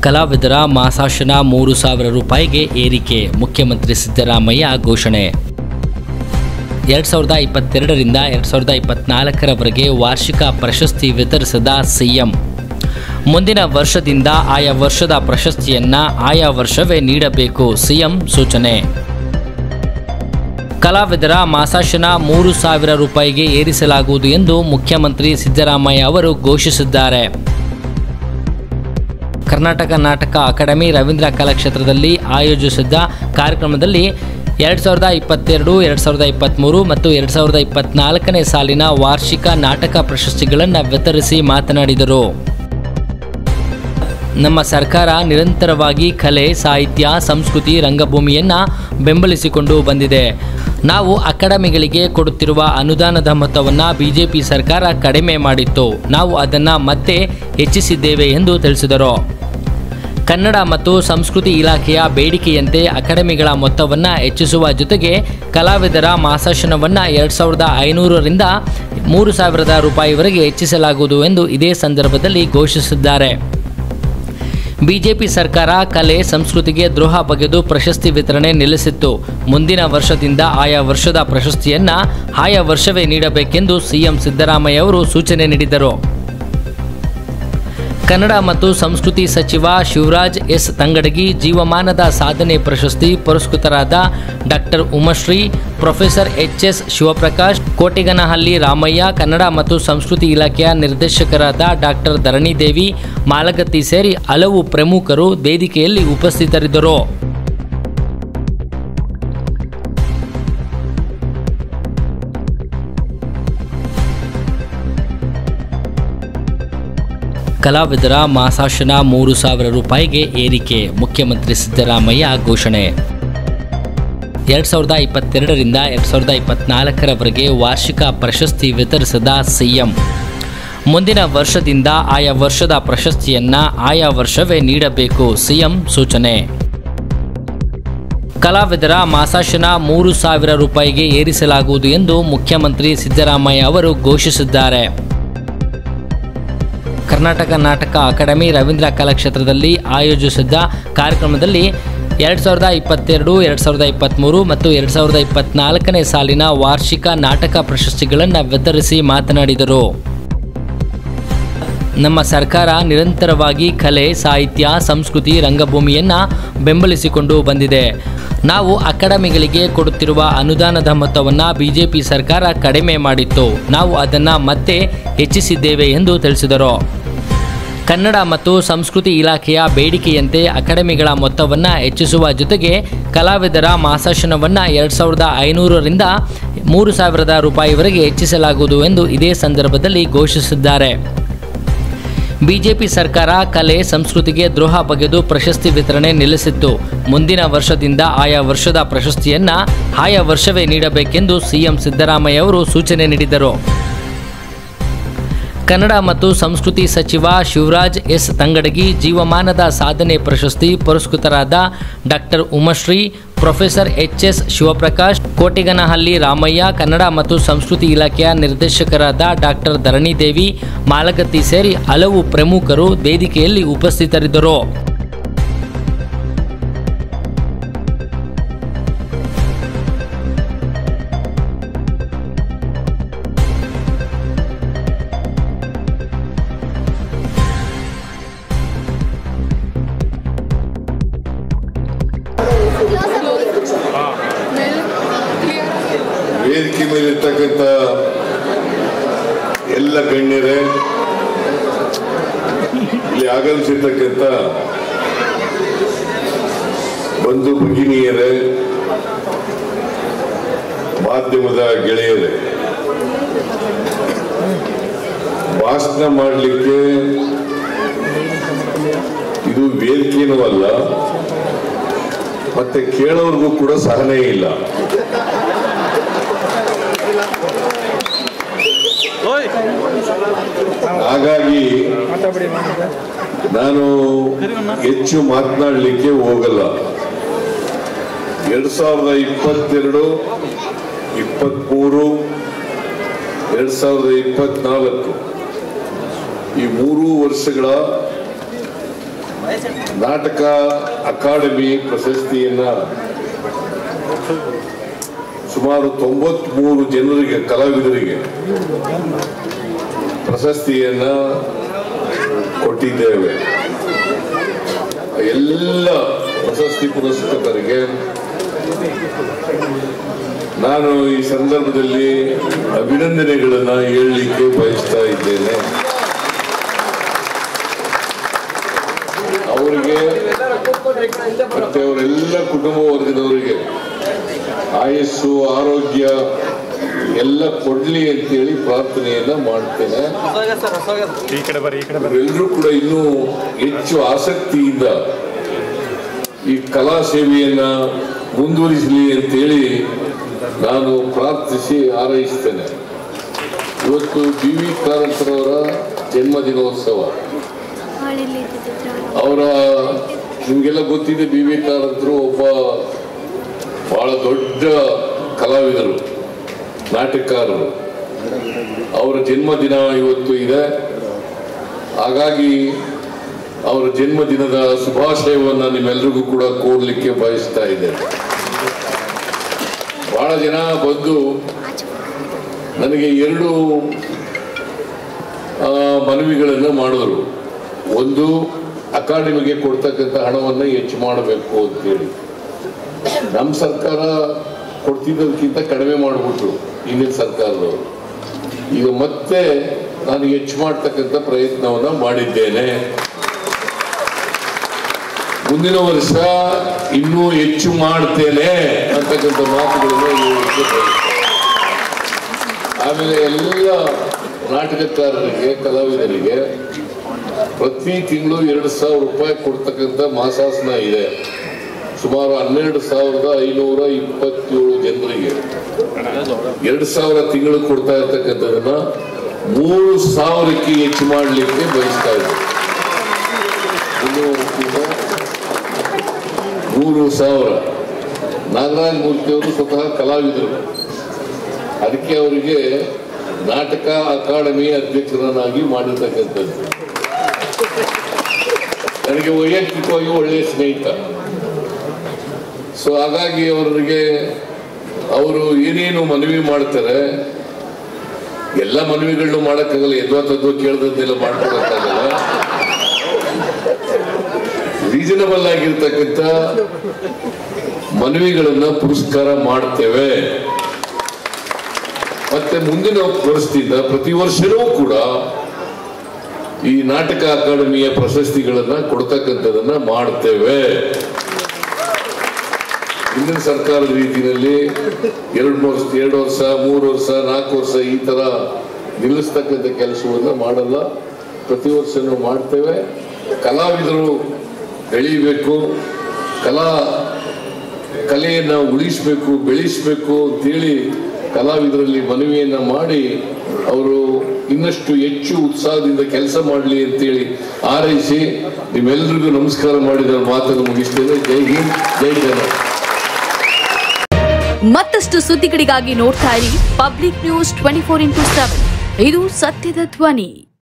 ಕಲಾವಿದರ ಮಾಸಾಶನ ಮೂರು ಸಾವಿರ ರೂಪಾಯಿಗೆ ಏರಿಕೆ ಮುಖ್ಯಮಂತ್ರಿ ಸಿದ್ದರಾಮಯ್ಯ ಘೋಷಣೆ ಎರಡು ಸಾವಿರದ ಇಪ್ಪತ್ತೆರಡರಿಂದ ಎರಡು ಸಾವಿರದ ಇಪ್ಪತ್ನಾಲ್ಕರವರೆಗೆ ವಾರ್ಷಿಕ ಪ್ರಶಸ್ತಿ ವಿತರಿಸಿದ ಸಿಎಂ ಮುಂದಿನ ವರ್ಷದಿಂದ ಆಯಾ ವರ್ಷದ ಪ್ರಶಸ್ತಿಯನ್ನ ಆಯಾ ವರ್ಷವೇ ನೀಡಬೇಕು ಸಿಎಂ ಸೂಚನೆ ಕಲಾವಿದರ ಮಾಸಾಶನ ಮೂರು ಸಾವಿರ ರೂಪಾಯಿಗೆ ಏರಿಸಲಾಗುವುದು ಎಂದು ಮುಖ್ಯಮಂತ್ರಿ ಸಿದ್ದರಾಮಯ್ಯ ಅವರು ಘೋಷಿಸಿದ್ದಾರೆ ಕರ್ನಾಟಕ ನಾಟಕ ಅಕಾಡೆಮಿ ರವೀಂದ್ರ ಕಲಾಕ್ಷೇತ್ರದಲ್ಲಿ ಆಯೋಜಿಸಿದ್ದ ಕಾರ್ಯಕ್ರಮದಲ್ಲಿ ಎರಡು ಸಾವಿರದ ಇಪ್ಪತ್ತೆರಡು ಎರಡು ಸಾವಿರದ ಇಪ್ಪತ್ತ್ಮೂರು ಮತ್ತು ಎರಡು ಸಾವಿರದ ಇಪ್ಪತ್ನಾಲ್ಕನೇ ಸಾಲಿನ ವಾರ್ಷಿಕ ನಾಟಕ ಪ್ರಶಸ್ತಿಗಳನ್ನು ವಿತರಿಸಿ ಮಾತನಾಡಿದರು ನಮ್ಮ ಸರ್ಕಾರ ನಿರಂತರವಾಗಿ ಕಲೆ ಸಾಹಿತ್ಯ ಸಂಸ್ಕೃತಿ ರಂಗಭೂಮಿಯನ್ನು ಬೆಂಬಲಿಸಿಕೊಂಡು ಬಂದಿದೆ ನಾವು ಅಕಾಡೆಮಿಗಳಿಗೆ ಕೊಡುತ್ತಿರುವ ಅನುದಾನದ ಮೊತ್ತವನ್ನು ಬಿಜೆಪಿ ಸರ್ಕಾರ ಕಡಿಮೆ ಮಾಡಿತ್ತು ನಾವು ಅದನ್ನು ಮತ್ತೆ ಹೆಚ್ಚಿಸಿದ್ದೇವೆ ಎಂದು ತಿಳಿಸಿದರು ಕನ್ನಡ ಮತ್ತು ಸಂಸ್ಕೃತಿ ಇಲಾಖೆಯ ಬೇಡಿಕೆಯಂತೆ ಅಕಾಡೆಮಿಗಳ ಮೊತ್ತವನ್ನು ಹೆಚ್ಚಿಸುವ ಜೊತೆಗೆ ಕಲಾವಿದರ ಮಾಸಾಶನವನ್ನು ಎರಡು ಸಾವಿರದ ಐನೂರರಿಂದ ಮೂರು ಸಾವಿರದ ರೂಪಾಯಿವರೆಗೆ ಹೆಚ್ಚಿಸಲಾಗುವುದು ಎಂದು ಇದೇ ಸಂದರ್ಭದಲ್ಲಿ ಘೋಷಿಸಿದ್ದಾರೆ ಬಿಜೆಪಿ ಸರ್ಕಾರ ಕಲೆ ಸಂಸ್ಕೃತಿಗೆ ದ್ರೋಹ ಬಗೆದು ಪ್ರಶಸ್ತಿ ವಿತರಣೆ ನಿಲ್ಲಿಸಿತ್ತು ಮುಂದಿನ ವರ್ಷದಿಂದ ಆಯಾ ವರ್ಷದ ಪ್ರಶಸ್ತಿಯನ್ನ ಆಯಾ ವರ್ಷವೇ ನೀಡಬೇಕೆಂದು ಸಿಎಂ ಸಿದ್ದರಾಮಯ್ಯ ಅವರು ಸೂಚನೆ ನೀಡಿದರು ಕನ್ನಡ ಮತ್ತು ಸಂಸ್ಕೃತಿ ಸಚಿವ ಶಿವರಾಜ್ ಎಸ್ ತಂಗಡಗಿ ಜೀವಮಾನದ ಸಾಧನೆ ಪ್ರಶಸ್ತಿ ಪುರಸ್ಕೃತರಾದ doctor Umashree professor H S Shivaprakash Kotiganahalli Ramaiah Kannada ಮತ್ತು ಸಂಸ್ಕೃತಿ ಇಲಾಖೆಯ ನಿರ್ದೇಶಕರಾದ ಡಾಕ್ಟರ್ ಧರಣಿದೇವಿ ಮಾಲಗತ್ತಿ ಸೇರಿ ಹಲವು ಪ್ರಮುಖರು ವೇದಿಕೆಯಲ್ಲಿ ಉಪಸ್ಥಿತರಿದ್ದರು ಕಲಾವಿದರ ಮಾಸಾಶನ ಮೂರು ಸಾವಿರ ರೂಪಾಯಿಗೆ ಏರಿಕೆ ಮುಖ್ಯಮಂತ್ರಿ ಸಿದ್ದರಾಮಯ್ಯ ಘೋಷಣೆ ಎರಡು ಸಾವಿರದ ಇಪ್ಪತ್ತೆರಡರಿಂದ ಎರಡು ಸಾವಿರದ ಇಪ್ಪತ್ನಾಲ್ಕರವರೆಗೆ ವಾರ್ಷಿಕ ಪ್ರಶಸ್ತಿ ವಿತರಿಸಿದ ಸಿಎಂ ಮುಂದಿನ ವರ್ಷದಿಂದ ಆಯಾ ವರ್ಷದ ಪ್ರಶಸ್ತಿಯನ್ನ ಆಯಾ ವರ್ಷವೇ ನೀಡಬೇಕು ಸಿಎಂ ಸೂಚನೆ ಕಲಾವಿದರ ಮಾಸಾಶನ ಮೂರು ಸಾವಿರ ರೂಪಾಯಿಗೆ ಏರಿಸಲಾಗುವುದು ಎಂದು ಮುಖ್ಯಮಂತ್ರಿ ಸಿದ್ದರಾಮಯ್ಯ ಅವರು ಘೋಷಿಸಿದ್ದಾರೆ ಕರ್ನಾಟಕ ನಾಟಕ ಅಕಾಡೆಮಿ ರವೀಂದ್ರ ಕಲಾಕ್ಷೇತ್ರದಲ್ಲಿ ಆಯೋಜಿಸಿದ್ದ ಕಾರ್ಯಕ್ರಮದಲ್ಲಿ ಎರಡು ಸಾವಿರದ ಇಪ್ಪತ್ತೆರಡು ಎರಡು ಸಾವಿರದ ಇಪ್ಪತ್ತ್ಮೂರು ಮತ್ತು ಎರಡು ಸಾವಿರದ ಇಪ್ಪತ್ನಾಲ್ಕನೇ ಸಾಲಿನ ವಾರ್ಷಿಕ ನಾಟಕ ಪ್ರಶಸ್ತಿಗಳನ್ನು ವಿತರಿಸಿ ಮಾತನಾಡಿದರು ನಮ್ಮ ಸರ್ಕಾರ ನಿರಂತರವಾಗಿ ಕಲೆ ಸಾಹಿತ್ಯ ಸಂಸ್ಕೃತಿ ರಂಗಭೂಮಿಯನ್ನು ಬೆಂಬಲಿಸಿಕೊಂಡು ಬಂದಿದೆ ನಾವು ಅಕಾಡೆಮಿಗಳಿಗೆ ಕೊಡುತ್ತಿರುವ ಅನುದಾನದ ಮೊತ್ತವನ್ನು ಬಿಜೆಪಿ ಸರ್ಕಾರ ಕಡಿಮೆ ಮಾಡಿತ್ತು ನಾವು ಅದನ್ನು ಮತ್ತೆ ಹೆಚ್ಚಿಸಿದ್ದೇವೆ ಎಂದು ತಿಳಿಸಿದರು ಕನ್ನಡ ಮತ್ತು ಸಂಸ್ಕೃತಿ ಇಲಾಖೆಯ ಬೇಡಿಕೆಯಂತೆ ಅಕಾಡೆಮಿಗಳ ಮೊತ್ತವನ್ನು ಹೆಚ್ಚಿಸುವ ಜೊತೆಗೆ ಕಲಾವಿದರ ಮಾಸಾಶನವನ್ನು ಎರಡು ಸಾವಿರದ ಐನೂರರಿಂದ ಮೂರು ಸಾವಿರದ ರೂಪಾಯಿವರೆಗೆ ಹೆಚ್ಚಿಸಲಾಗುವುದು ಎಂದು ಇದೇ ಸಂದರ್ಭದಲ್ಲಿ ಘೋಷಿಸಿದ್ದಾರೆ ಬಿಜೆಪಿ ಸರ್ಕಾರ ಕಲೆ ಸಂಸ್ಕೃತಿಗೆ ದ್ರೋಹ ಬಗೆದು ಪ್ರಶಸ್ತಿ ವಿತರಣೆ ನಿಲ್ಲಿಸಿತ್ತು ಮುಂದಿನ ವರ್ಷದಿಂದ ಆಯಾ ವರ್ಷದ ಪ್ರಶಸ್ತಿಯನ್ನ ಆಯಾ ವರ್ಷವೇ ನೀಡಬೇಕೆಂದು ಸಿಎಂ ಸಿದ್ದರಾಮಯ್ಯ ಅವರು ಸೂಚನೆ ನೀಡಿದರು ಕನ್ನಡ ಮತ್ತು ಸಂಸ್ಕೃತಿ ಸಚಿವ ಶಿವರಾಜ್ ಎಸ್ ತಂಗಡಗಿ ಜೀವಮಾನದ ಸಾಧನೆ ಪ್ರಶಸ್ತಿ ಪುರಸ್ಕೃತರಾದ doctor Umashree professor H S Shivaprakash Kotiganahalli Ramaiah Kannada ಮತ್ತು ಸಂಸ್ಕೃತಿ ಇಲಾಖೆಯ ನಿರ್ದೇಶಕರಾದ ಡಾಕ್ಟರ್ ಧರಣಿದೇವಿ ಮಾಲಗತ್ತಿ ಸೇರಿ ಹಲವು ಪ್ರಮುಖರು ವೇದಿಕೆಯಲ್ಲಿ ಉಪಸ್ಥಿತರಿದ್ದರು ವೇದಿಕೆ ಮೇಲೆ ಇರ್ತಕ್ಕಂಥ ಎಲ್ಲ ಗಣ್ಯರೇ ಇಲ್ಲಿ ಆಗಮಿಸಿರ್ತಕ್ಕಂಥ ಬಂಧು ಭಗಿನಿಯರೇ ಮಾಧ್ಯಮದ ಗೆಳೆಯರೇ ಭಾಷಣ ಮಾಡಲಿಕ್ಕೆ ಇದು ವೇದಿಕೆನೂ ಅಲ್ಲ ಮತ್ತೆ ಕೇಳೋರ್ಗೂ ಕೂಡ ಸಹನೆ ಇಲ್ಲ ಹಾಗಾಗಿ ನಾನು ಹೆಚ್ಚು ಮಾತನಾಡಲಿಕ್ಕೆ ಹೋಗಲ್ಲ ಎರಡ್ ಸಾವಿರದ ಇಪ್ಪತ್ತೆರಡು ಇಪ್ಪತ್ಮೂರು ಎರಡ್ ಸಾವಿರದ ಇಪ್ಪತ್ನಾಲ್ಕು ಈ ಮೂರು ವರ್ಷಗಳ ನಾಟಕ ಅಕಾಡೆಮಿ ಪ್ರಶಸ್ತಿಯನ್ನ ಸುಮಾರು ತೊಂಬತ್ಮೂರು ಜನರಿಗೆ ಕಲಾವಿದರಿಗೆ ಪ್ರಶಸ್ತಿಯನ್ನ ಕೊಟ್ಟಿದ್ದೇವೆ ಎಲ್ಲ ಪ್ರಶಸ್ತಿ ಪುರಸ್ಕೃತರಿಗೆ ನಾನು ಈ ಸಂದರ್ಭದಲ್ಲಿ ಅಭಿನಂದನೆಗಳನ್ನ ಹೇಳಲಿಕ್ಕೆ ಬಯಸ್ತಾ ಇದ್ದೇನೆ ಅವರಿಗೆ ಮತ್ತೆ ಅವರೆಲ್ಲ ಕುಟುಂಬ ವರ್ಗದವರಿಗೆ ಆಯಸ್ಸು ಆರೋಗ್ಯ ಎಲ್ಲ ಕೊಡ್ಲಿ ಅಂತೇಳಿ ಪ್ರಾರ್ಥನೆಯನ್ನ ಮಾಡ್ತೇನೆ ಈ ಕಡೆ ಬರ್ರಿ ಈ ಕಡೆ ಬರ್ರಿ ಅವರೆಲ್ಲರೂ ಕೂಡ ಇನ್ನೂ ಹೆಚ್ಚು ಆಸಕ್ತಿಯಿಂದ ಈ ಕಲಾ ಸೇವೆಯನ್ನ ಮುಂದುವರಿಸಲಿ ಅಂತೇಳಿ ನಾನು ಪ್ರಾರ್ಥಿಸಿ ಹಾರೈಸ್ತೇನೆ ಇವತ್ತು ಬಿ ವಿ ಕಾರಂತರವರ ಜನ್ಮದಿನೋತ್ಸವ ಅವರ ನಿಮಗೆಲ್ಲ ಗೊತ್ತಿದೆ ಬಿ ವಿ ಕಾರಂತರು ಒಬ್ಬ ಬಹಳ ದೊಡ್ಡ ಕಲಾವಿದರು ನಾಟಕಕಾರರು ಅವರ ಜನ್ಮದಿನ ಇವತ್ತು ಇದೆ ಹಾಗಾಗಿ ಅವರ ಜನ್ಮದಿನದ ಶುಭಾಶಯವನ್ನು ನಿಮ್ಮೆಲ್ಲರಿಗೂ ಕೂಡ ಕೋಡ್ಲಿಕ್ಕೆ ಬಯಸ್ತಾ ಇದ್ದೇನೆ ಬಹಳ ಜನ ಬಂದು ನನಗೆ ಎರಡು ಆ, ಮನವಿಗಳನ್ನು ಮಾಡಿದ್ರು ಒಂದು ಅಕಾಡೆಮಿಗೆ ಕೊಡ್ತಕ್ಕಂಥ ಹಣವನ್ನು ಹೆಚ್ಚು ಮಾಡಬೇಕು ಅಂತೇಳಿ ನಮ್ಮ ಸರ್ಕಾರ ಕೊಡ್ತಿದ್ದದಕ್ಕಿಂತ ಕಡಿಮೆ ಮಾಡಿಬಿಟ್ರು ಹಿಂದಿನ ಸರ್ಕಾರದವರು ಈಗ ಮತ್ತೆ ನಾನು ಹೆಚ್ಚು ಮಾಡ್ತಕ್ಕಂಥ ಪ್ರಯತ್ನವನ್ನ ಮಾಡಿದ್ದೇನೆ ಮುಂದಿನ ವರ್ಷ ಇನ್ನೂ ಹೆಚ್ಚು ಮಾಡ್ತೇನೆ ಅಂತಕ್ಕಂಥ ಮಾತುಗಳನ್ನು ಹೇಳಲಿಕ್ಕೆ ಬಯಸ್ತೇನೆ. ಆಮೇಲೆ ಎಲ್ಲ ನಾಟಕಕಾರರಿಗೆ ಕಲಾವಿದರಿಗೆ ಪ್ರತಿ ತಿಂಗಳು ಎರಡು ಸಾವಿರ ರೂಪಾಯಿ ಕೊಡ್ತಕ್ಕಂಥ ಮಾಸಾಸನ ಇದೆ ಸುಮಾರು ಹನ್ನೆರಡು ಸಾವಿರದ ಐನೂರ ಇಪ್ಪತ್ತೇಳು ಜನರಿಗೆ ಎರಡು ಸಾವಿರ ತಿಂಗಳು ಕೊಡ್ತಾ ಇರ್ತಕ್ಕಂಥದನ್ನ ಮೂರು ಸಾವಿರಕ್ಕೆ ಹೆಚ್ಚು ಮಾಡಲಿಕ್ಕೆ ಬಯಸ್ತಾ ಇದ್ದಾರೆ ಇನ್ನು ಈಗ ಮೂರು ಸಾವಿರ ನಾಗರಾಜ ಮೂರ್ತಿಯವರು ಸ್ವತಃ ಕಲಾವಿದರು ಅದಕ್ಕೆ ಅವರಿಗೆ ನಾಟಕ ಅಕಾಡೆಮಿ ಅಧ್ಯಕ್ಷರನ್ನಾಗಿ ಮಾಡಿರ್ತಕ್ಕಂಥದ್ದು ನನಗೆ ವೈಯಕ್ತಿಕವಾಗಿ ಒಳ್ಳೆಯ ಸ್ನೇಹಿತ ಸೊ ಹಾಗಾಗಿ ಅವರಿಗೆ ಅವರು ಏನೇನು ಮನವಿ ಮಾಡ್ತಾರೆ ಎಲ್ಲ ಮನವಿಗಳನ್ನು ಮಾಡೋಕ್ಕಾಗಲ್ಲ ಎದ್ವಾ ತದ್ವಾ ಕೇಳ್ದದ್ದೆಲ್ಲ ಮಾಡ್ಕೊಳಕ್ಕಾಗಲ್ಲ ರೀಸನಬಲ್ ಆಗಿರ್ತಕ್ಕಂಥ ಮನವಿಗಳನ್ನ ಪುರಸ್ಕಾರ ಮಾಡ್ತೇವೆ ಮತ್ತೆ ಮುಂದಿನ ವರ್ಷದಿಂದ ಪ್ರತಿ ವರ್ಷವೂ ಕೂಡ ಈ ನಾಟಕ ಅಕಾಡೆಮಿಯ ಪ್ರಶಸ್ತಿಗಳನ್ನ ಕೊಡ್ತಕ್ಕಂಥದನ್ನ ಮಾಡ್ತೇವೆ ಹಿಂದಿನ ಸರ್ಕಾರದ ರೀತಿಯಲ್ಲಿ ಎರಡು ವರ್ಷ ಎರಡು ವರ್ಷ ಮೂರು ವರ್ಷ ನಾಲ್ಕು ವರ್ಷ ಈ ತರ ನಿಲ್ಲಿಸ್ತಕ್ಕಂಥ ಕೆಲಸವನ್ನ ಮಾಡಲ್ಲ ಪ್ರತಿ ವರ್ಷನೂ ಮಾಡ್ತೇವೆ ಕಲಾವಿದರು ಬೆಳೀಬೇಕು ಕಲಾ ಕಲೆಯನ್ನ ಉಳಿಸ್ಬೇಕು ಬೆಳೆಸಬೇಕು ಅಂತೇಳಿ ಕಲಾವಿದರಲ್ಲಿ ಮನವಿಯನ್ನ ಮಾಡಿ ಅವರು ಇನ್ನಷ್ಟು ಹೆಚ್ಚು ಉತ್ಸಾಹದಿಂದ ಕೆಲಸ ಮಾಡಲಿ ಅಂತೇಳಿ ಹಾರೈಸಿ ನಿಮ್ಮೆಲ್ಲರಿಗೂ ನಮಸ್ಕಾರ ಮಾಡಿದ ಮಾತನ್ನು ಮುಗಿಸ್ತೇನೆ ಜೈ ಹಿಂದ್ ಜೈ ಜನ ಮತ್ತಷ್ಟು ಸುದ್ದಿಗಳಿಗಾಗಿ ನೋಡ್ತಾ ಇರಿ public news twenty four into seven ಇದು ಸತ್ಯದ ಧ್ವನಿ